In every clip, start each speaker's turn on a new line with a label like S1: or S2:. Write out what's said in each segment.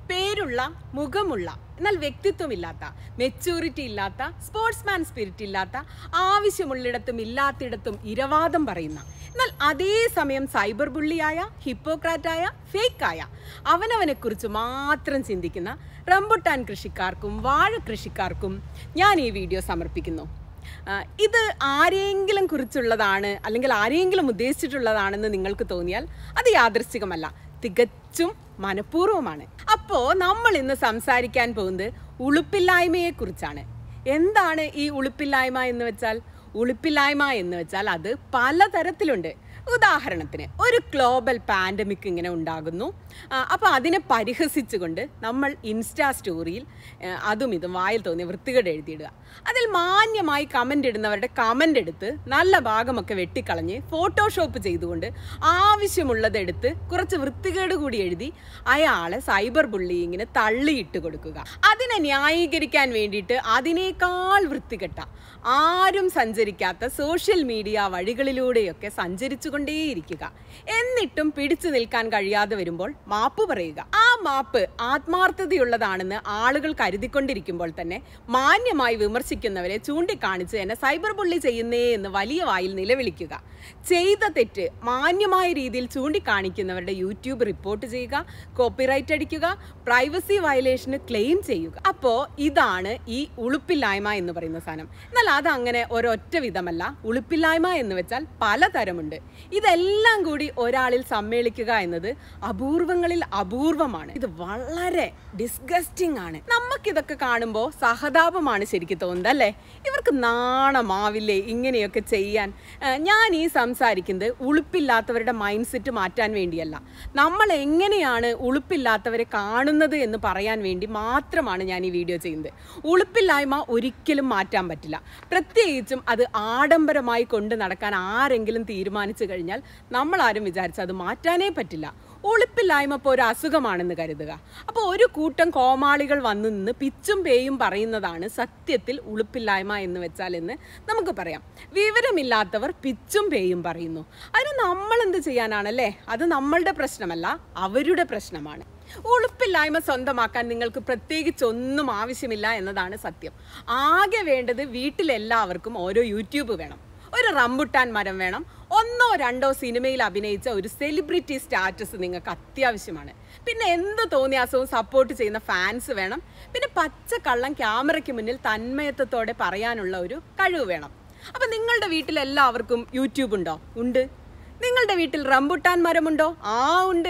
S1: പേരുള്ള മുഖമുള്ള എന്നാൽ വ്യക്തിത്വമില്ലാത്ത മെച്യൂരിറ്റി ഇല്ലാത്ത സ്പോർട്സ്മാൻ സ്പിരിറ്റ് ഇല്ലാത്ത ആവശ്യമുള്ളിടത്തും ഇല്ലാത്തിടത്തും ഇരവാദം പറയുന്ന എന്നാൽ അതേസമയം സൈബർ ബുള്ളിയായ ഹിപ്പോക്രാറ്റായ ഫേക്കായ അവനവനെക്കുറിച്ച് മാത്രം ചിന്തിക്കുന്ന റംബുട്ടാൻ കൃഷിക്കാർക്കും വാഴ കൃഷിക്കാർക്കും ഞാൻ ഈ വീഡിയോ സമർപ്പിക്കുന്നു ആ, ഇത് ആരെങ്കിലും കുറിച്ചുള്ളതാണ് അല്ലെങ്കിൽ ആരെങ്കിലും ഉദ്ദേശിച്ചിട്ടുള്ളതാണെന്ന് നിങ്ങൾക്ക് തോന്നിയാൽ അത് യാദൃശ്ചികമല്ല തികച്ചും മനഃപൂർവ്വമാണ് അപ്പോൾ നമ്മൾ ഇന്ന് സംസാരിക്കാൻ പോകുന്നത് ഉളുപ്പില്ലായ്മയെ കുറിച്ചാണ് എന്താണ് ഈ ഉളുപ്പില്ലായ്മ എന്ന് വെച്ചാൽ ഉളുപ്പില്ലായ്മ എന്ന് വെച്ചാൽ അത് പലതരത്തിലുണ്ട് ഉദാഹരണത്തിന് ഒരു ഗ്ലോബൽ പാൻഡമിക് ഇങ്ങനെ ഉണ്ടാകുന്നു അപ്പോൾ അതിനെ പരിഹസിച്ചുകൊണ്ട് നമ്മൾ ഇൻസ്റ്റാ സ്റ്റോറിയിൽ ആ, അതും ഇതും വായിൽ തോന്നിയ വൃത്തികേട് എഴുതിയിടുക അതിൽ മാന്യമായി കമൻ്റ് ഇടുന്നവരുടെ കമൻ്റ് എടുത്ത് നല്ല ഭാഗമൊക്കെ വെട്ടിക്കളഞ്ഞ് ഫോട്ടോഷോപ്പ് ചെയ്തുകൊണ്ട് ആവശ്യമുള്ളതെടുത്ത് കുറച്ച് വൃത്തികേട് കൂടി എഴുതി അയാളെ സൈബർ ബുള്ളിയിങ്ങിന് തള്ളിയിട്ട് കൊടുക്കുക അതിനെ ന്യായീകരിക്കാൻ വേണ്ടിയിട്ട് അതിനേക്കാൾ വൃത്തികെട്ട ആരും സഞ്ചരിക്കാത്ത സോഷ്യൽ മീഡിയ വഴികളിലൂടെയൊക്കെ സഞ്ചരിച്ചുകൊണ്ടേയിരിക്കുക എന്നിട്ടും പിടിച്ചു നിൽക്കാൻ കഴിയാതെ വരുമ്പോൾ മാപ്പ് പറയുക ആ മാപ്പ് ആത്മാർത്ഥതയുള്ളതാണെന്ന് ആളുകൾ കരുതിക്കൊണ്ടിരിക്കുമ്പോൾ തന്നെ മാന്യമായി വിമർശിക്കുന്നവരെ ചൂണ്ടിക്കാണിച്ച് എന്നെ സൈബർ ബുള്ളി ചെയ്യുന്നേ എന്ന് വലിയ വായിൽ നിലവിളിക്കുക ചെയ്ത തെറ്റ് മാന്യമായ രീതിയിൽ ചൂണ്ടിക്കാണിക്കുന്നവരുടെ യൂട്യൂബ് റിപ്പോർട്ട് ചെയ്യുക കോപ്പിറൈറ്റ് അടിക്കുക പ്രൈവസി വയലേഷന് ക്ലെയിം ചെയ്യുക അപ്പോൾ ഇതാണ് ഈ ഉളുപ്പില്ലായ്മ എന്ന് പറയുന്ന സാധനം എന്നാൽ അതങ്ങനെ ഒരൊറ്റ വിധമല്ല ഉളുപ്പില്ലായ്മ എന്ന് വെച്ചാൽ പലതരമുണ്ട് ഇതെല്ലാം കൂടി ഒരാളിൽ സമ്മേളിക്കുക എന്നത് അപൂർവങ്ങളിൽ അപൂർവമാണ് ഇത് വളരെ ഡിസ്ഗസ്റ്റിംഗ് ആണ് നമുക്കിതൊക്കെ കാണുമ്പോൾ സഹതാപമാണ് ശരിക്കും തോന്നുന്നത് അല്ലേ ഇവർക്ക് നാണമാവില്ലേ ഇങ്ങനെയൊക്കെ ചെയ്യാൻ ഏഹ് ഞാൻ ഈ സംസാരിക്കുന്നത് ഉളുപ്പില്ലാത്തവരുടെ മൈൻഡ് സെറ്റ് മാറ്റാൻ വേണ്ടിയല്ല നമ്മൾ എങ്ങനെയാണ് ഉളുപ്പില്ലാത്തവരെ കാണുന്നത് എന്ന് പറയാൻ വേണ്ടി മാത്രമാണ് ഞാൻ ഈ വീഡിയോ ചെയ്യുന്നത് ഉളുപ്പില്ലായ്മ ഒരിക്കലും മാറ്റാൻ പറ്റില്ല പ്രത്യേകിച്ചും അത് ആഡംബരമായി കൊണ്ട് നടക്കാൻ ആരെങ്കിലും തീരുമാനിച്ചു കഴിഞ്ഞാൽ നമ്മൾ ആരും വിചാരിച്ച അത് മാറ്റാനേ പറ്റില്ല ഉളുപ്പില്ലായ്മ ഇപ്പോൾ ഒരു അസുഖമാണെന്ന് കരുതുക അപ്പോൾ ഒരു കൂട്ടം കോമാളികൾ വന്നു നിന്ന് പിച്ചും പേയും പറയുന്നതാണ് സത്യത്തിൽ ഉളുപ്പില്ലായ്മ എന്ന് വെച്ചാൽ എന്ന് നമുക്ക് പറയാം വിവരമില്ലാത്തവർ പിച്ചും പേയും പറയുന്നു അതിന് നമ്മൾ എന്ത് ചെയ്യാനാണല്ലേ അത് നമ്മളുടെ പ്രശ്നമല്ല അവരുടെ പ്രശ്നമാണ് ഉളുപ്പില്ലായ്മ സ്വന്തമാക്കാൻ നിങ്ങൾക്ക് പ്രത്യേകിച്ച് ഒന്നും ആവശ്യമില്ല എന്നതാണ് സത്യം ആകെ വേണ്ടത് വീട്ടിലെല്ലാവർക്കും ഓരോ യൂട്യൂബ് വേണം ഒരു റംബുട്ടാൻ മരം വേണം ഒന്നോ രണ്ടോ സിനിമയിൽ അഭിനയിച്ച ഒരു സെലിബ്രിറ്റി സ്റ്റാറ്റസ് നിങ്ങൾക്ക് അത്യാവശ്യമാണ് പിന്നെ എന്ത് തോന്നിയാസവും സപ്പോർട്ട് ചെയ്യുന്ന ഫാൻസ് വേണം പിന്നെ പച്ച കള്ളം ക്യാമറയ്ക്ക് മുന്നിൽ തന്മയത്വത്തോടെ പറയാനുള്ള ഒരു കഴിവ് വേണം അപ്പം നിങ്ങളുടെ വീട്ടിൽ എല്ലാവർക്കും യൂട്യൂബ് ഉണ്ടോ ഉണ്ട് നിങ്ങളുടെ വീട്ടിൽ റംബുട്ടാൻ മരമുണ്ടോ ആ ഉണ്ട്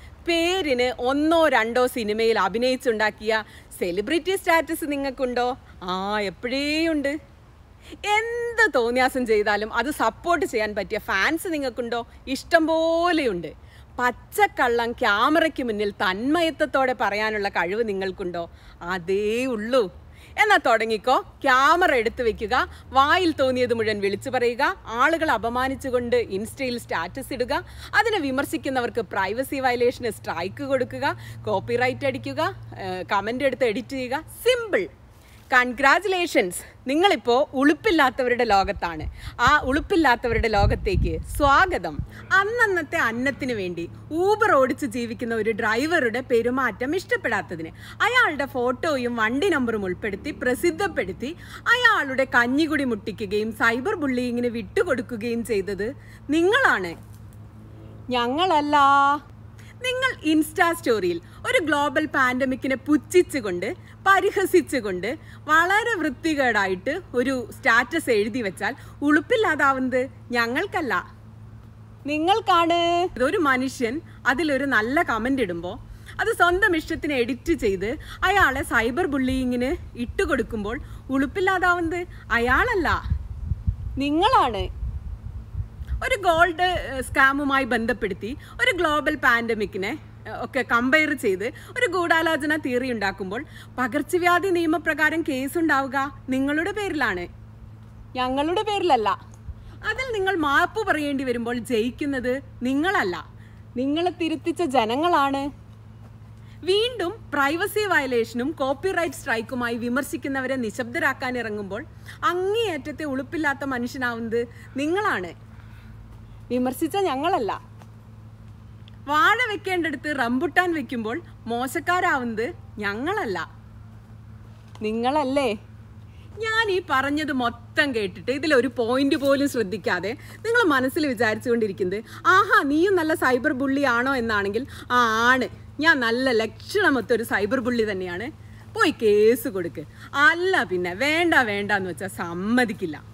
S1: പേരിന് ഒന്നോ രണ്ടോ സിനിമയിൽ അഭിനയിച്ചുണ്ടാക്കിയ സെലിബ്രിറ്റി സ്റ്റാറ്റസ് നിങ്ങൾക്കുണ്ടോ ആ എപ്പോഴേ ഉണ്ട് എന്ത് തോന്നിയാസം ചെയ്താലും അത് സപ്പോർട്ട് ചെയ്യാൻ പറ്റിയ ഫാൻസ് നിങ്ങൾക്കുണ്ടോ ഇഷ്ടം പോലെയുണ്ട് പച്ചക്കള്ളം ക്യാമറയ്ക്ക് മുന്നിൽ തന്മയത്വത്തോടെ പറയാനുള്ള കഴിവ് നിങ്ങൾക്കുണ്ടോ അതേ ഉള്ളൂ എന്നാ തുടങ്ങിക്കോ ക്യാമറ എടുത്തു വെക്കുക വായിൽ തോന്നിയത് മുഴുവൻ വിളിച്ചു പറയുക ആളുകൾ അപമാനിച്ചുകൊണ്ട് ഇൻസ്റ്റയിൽ സ്റ്റാറ്റസ് ഇടുക അതിനെ വിമർശിക്കുന്നവർക്ക് പ്രൈവസി വയലേഷന് സ്ട്രൈക്ക് കൊടുക്കുക കോപ്പിറൈറ്റ് അടിക്കുക കമൻ്റ് എടുത്ത് എഡിറ്റ് ചെയ്യുക സിമ്പിൾ കൺഗ്രാറ്റുലേഷൻസ് നിങ്ങളിപ്പോൾ ഉളുപ്പില്ലാത്തവരുടെ ലോകത്താണ് ആ ഉളുപ്പില്ലാത്തവരുടെ ലോകത്തേക്ക് സ്വാഗതം അന്നന്നത്തെ അന്നത്തിന് വേണ്ടി ഊബർ ഓടിച്ച് ജീവിക്കുന്ന ഒരു ഡ്രൈവറുടെ പെരുമാറ്റം ഇഷ്ടപ്പെടാത്തതിന് അയാളുടെ ഫോട്ടോയും വണ്ടി നമ്പറും ഉൾപ്പെടുത്തി പ്രസിദ്ധപ്പെടുത്തി അയാളുടെ കഞ്ഞികുടി മുട്ടിക്കുകയും സൈബർ ബുള്ളിങ്ങിന് വിട്ടുകൊടുക്കുകയും ചെയ്തത് നിങ്ങളാണ് ഞങ്ങളല്ല നിങ്ങൾ ഇൻസ്റ്റാ സ്റ്റോറിയിൽ ഒരു ഗ്ലോബൽ പാൻഡമിക്കിനെ പുച്ഛിച്ചുകൊണ്ട് പരിഹസിച്ചുകൊണ്ട് വളരെ വൃത്തികേടായിട്ട് ഒരു സ്റ്റാറ്റസ് എഴുതി വെച്ചാൽ ഉളുപ്പില്ലാതാവുന്നത് ഞങ്ങൾക്കല്ല നിങ്ങൾക്കാണ് ഒരു മനുഷ്യൻ അതിലൊരു നല്ല കമൻ്റ് ഇടുമ്പോൾ അത് സ്വന്തം ഇഷ്ടത്തിന് എഡിറ്റ് ചെയ്ത് അയാളെ സൈബർ ബുള്ളിയിങ്ങിന് ഇട്ടുകൊടുക്കുമ്പോൾ ഉളുപ്പില്ലാതാവുന്നത് അയാളല്ല നിങ്ങളാണ് ഒരു ഗോൾഡ് സ്കാമുമായി ബന്ധപ്പെടുത്തി ഒരു ഗ്ലോബൽ പാൻഡമിക്കിനെ ഏഹ്, ഒക്കെ കമ്പയർ ചെയ്ത് ഒരു ഗൂഢാലോചന തിയറി ഉണ്ടാക്കുമ്പോൾ പകർച്ചവ്യാധി നിയമപ്രകാരം കേസ് ഉണ്ടാവുക നിങ്ങളുടെ പേരിലാണ് ഞങ്ങളുടെ പേരിലല്ല അതിൽ നിങ്ങൾ മാപ്പ് പറയേണ്ടി വരുമ്പോൾ ജയിക്കുന്നത് നിങ്ങളല്ല നിങ്ങളെ തിരുത്തിച്ച ജനങ്ങളാണ് വീണ്ടും പ്രൈവസി വയലേഷനും കോപ്പിറൈറ്റ് സ്ട്രൈക്കുമായി വിമർശിക്കുന്നവരെ നിശബ്ദരാക്കാൻ ഇറങ്ങുമ്പോൾ അങ്ങേയറ്റത്തെ ഉളുപ്പില്ലാത്ത മനുഷ്യനാവുന്നത് നിങ്ങളാണ് വിമർശിച്ച ഞങ്ങളല്ല വാഴ വെക്കേണ്ടടുത്ത് റംബുട്ടാൻ വെക്കുമ്പോൾ മോശക്കാരാവുന്നത് ഞങ്ങളല്ല നിങ്ങളല്ലേ ഞാൻ ഈ പറഞ്ഞത് മൊത്തം കേട്ടിട്ട് ഇതിലൊരു പോയിന്റ് പോലും ശ്രദ്ധിക്കാതെ നിങ്ങൾ മനസ്സിൽ വിചാരിച്ചുകൊണ്ടിരിക്കുന്നത് ആഹാ നീയും നല്ല സൈബർ ബുള്ളി ആണോ എന്നാണെങ്കിൽ ആ ആണ് ഞാൻ നല്ല ലക്ഷണമൊത്ത ഒരു സൈബർ ബുള്ളി തന്നെയാണ് പോയി കേസ് കൊടുക്ക് അല്ല പിന്നെ വേണ്ട വേണ്ട എന്ന് വെച്ചാൽ സമ്മതിക്കില്ല